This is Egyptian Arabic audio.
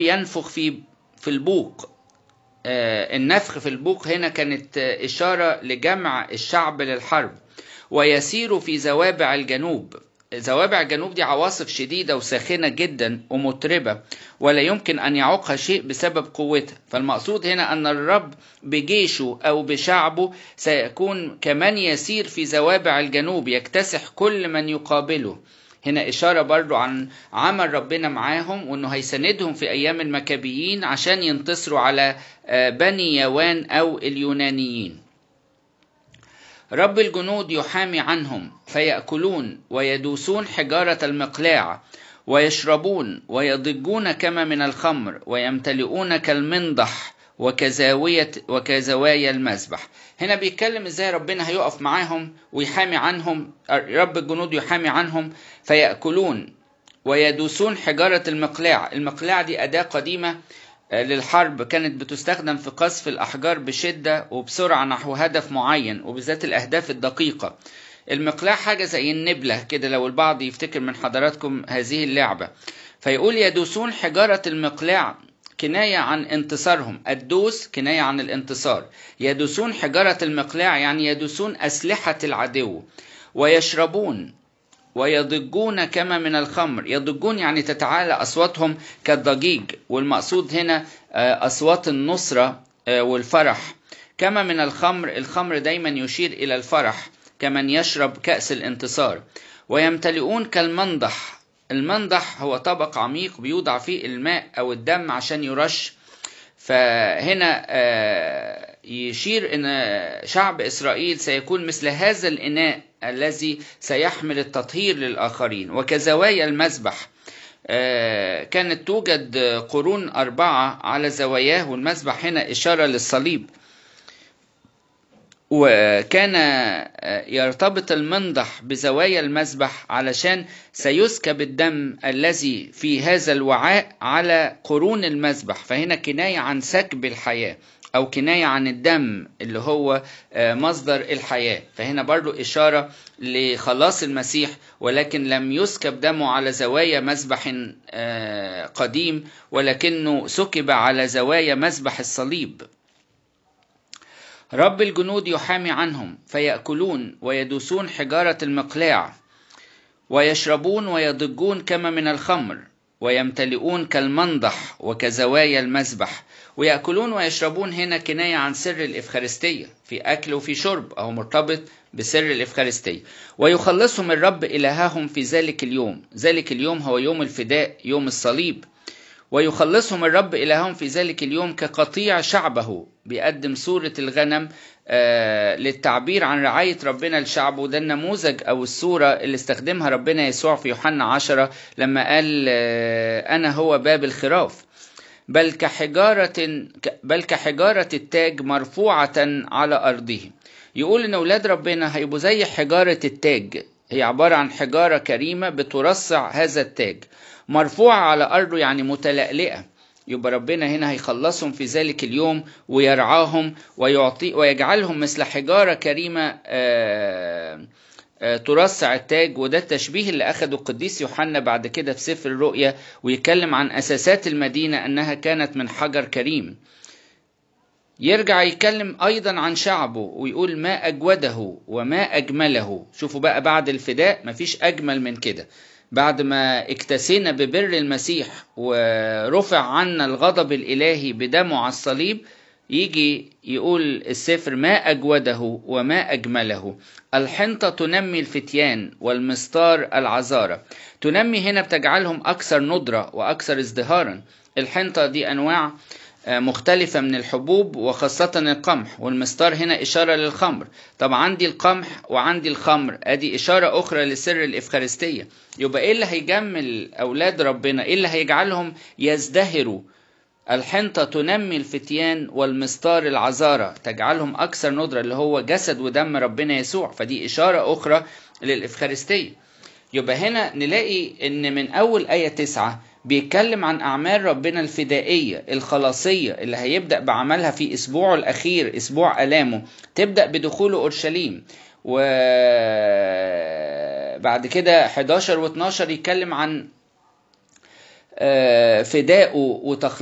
ينفخ في في البوق آه، النفخ في البوق هنا كانت آه، إشارة لجمع الشعب للحرب ويسير في زوابع الجنوب زوابع الجنوب دي عواصف شديدة وساخنة جدا ومطربة ولا يمكن أن يعوقها شيء بسبب قوتها فالمقصود هنا أن الرب بجيشه أو بشعبه سيكون كمان يسير في زوابع الجنوب يكتسح كل من يقابله هنا إشارة برضو عن عمل ربنا معاهم وأنه هيساندهم في أيام المكابيين عشان ينتصروا على آه، بني يوان أو اليونانيين رب الجنود يحامي عنهم فيأكلون ويدوسون حجارة المقلاع ويشربون ويضجون كما من الخمر ويمتلئون كالمنضح وكزاوية وكزوايا المذبح هنا بيتكلم ازاي ربنا هيقف معاهم ويحامي عنهم رب الجنود يحامي عنهم فيأكلون ويدوسون حجارة المقلاع المقلاع دي أداة قديمة للحرب كانت بتستخدم في قذف الأحجار بشدة وبسرعة نحو هدف معين وبالذات الأهداف الدقيقة المقلاع حاجة زي النبلة كده لو البعض يفتكر من حضراتكم هذه اللعبة فيقول يدوسون حجارة المقلاع كناية عن انتصارهم الدوس كناية عن الانتصار يدوسون حجارة المقلاع يعني يدوسون أسلحة العدو ويشربون ويضجون كما من الخمر يضجون يعني تتعالى أصواتهم كالضجيج والمقصود هنا أصوات النصرة والفرح كما من الخمر الخمر دايما يشير إلى الفرح كمن يشرب كأس الانتصار ويمتلئون كالمنضح المنضح هو طبق عميق بيوضع فيه الماء أو الدم عشان يرش فهنا يشير أن شعب إسرائيل سيكون مثل هذا الإناء الذي سيحمل التطهير للآخرين وكزوايا المذبح كانت توجد قرون أربعة على زواياه والمذبح هنا إشارة للصليب وكان يرتبط المنضح بزوايا المذبح علشان سيسكب الدم الذي في هذا الوعاء على قرون المذبح فهنا كناية عن سكب الحياة أو كناية عن الدم اللي هو مصدر الحياة فهنا برضو إشارة لخلاص المسيح ولكن لم يسكب دمه على زوايا مذبح قديم ولكنه سكب على زوايا مذبح الصليب رب الجنود يحامي عنهم فيأكلون ويدوسون حجارة المقلاع ويشربون ويضجون كما من الخمر ويمتلئون كالمنضح وكزوايا المذبح ويأكلون ويشربون هنا كناية عن سر الإفخارستية في أكل وفي شرب أو مرتبط بسر الإفخارستية ويخلصهم الرب إلههم في ذلك اليوم ذلك اليوم هو يوم الفداء يوم الصليب ويخلصهم الرب إلههم في ذلك اليوم كقطيع شعبه بيقدم صورة الغنم آه للتعبير عن رعاية ربنا لشعبه ده النموذج أو الصورة اللي استخدمها ربنا يسوع في يوحنا عشرة لما قال آه أنا هو باب الخراف بل كحجارة بل كحجارة التاج مرفوعة على أرضه يقول إن أولاد ربنا هيبقوا زي حجارة التاج هي عبارة عن حجارة كريمة بترصع هذا التاج مرفوعة على أرضه يعني متلألئة يبقى ربنا هنا هيخلصهم في ذلك اليوم ويرعاهم ويعطي ويجعلهم مثل حجارة كريمة آآ آآ ترصع التاج وده التشبيه اللي أخده القديس يوحنا بعد كده في سفر الرؤيا ويتكلم عن أساسات المدينة أنها كانت من حجر كريم يرجع يتكلم أيضا عن شعبه ويقول ما أجوده وما أجمله شوفوا بقى بعد الفداء مفيش أجمل من كده بعد ما اكتسينا ببر المسيح ورفع عنا الغضب الإلهي بدمه على الصليب يجي يقول السفر ما أجوده وما أجمله الحنطة تنمي الفتيان والمستار العذارة تنمي هنا بتجعلهم أكثر ندرة وأكثر ازدهارا الحنطة دي أنواع مختلفة من الحبوب وخاصة القمح والمستار هنا إشارة للخمر طب عندي القمح وعندي الخمر أدي إشارة أخرى لسر الإفخارستية يبقى إيه اللي هيجمل أولاد ربنا إيه اللي هيجعلهم يزدهروا الحنطة تنمي الفتيان والمستار العذارة تجعلهم أكثر ندرة اللي هو جسد ودم ربنا يسوع فدي إشارة أخرى للإفخارستية يبقى هنا نلاقي إن من أول آية تسعة بيتكلم عن أعمال ربنا الفدائية الخلاصية اللي هيبدأ بعملها في أسبوعه الأخير أسبوع ألامه تبدأ بدخوله أورشليم وبعد كده 11 و12 يتكلم عن فدائه وتخليصه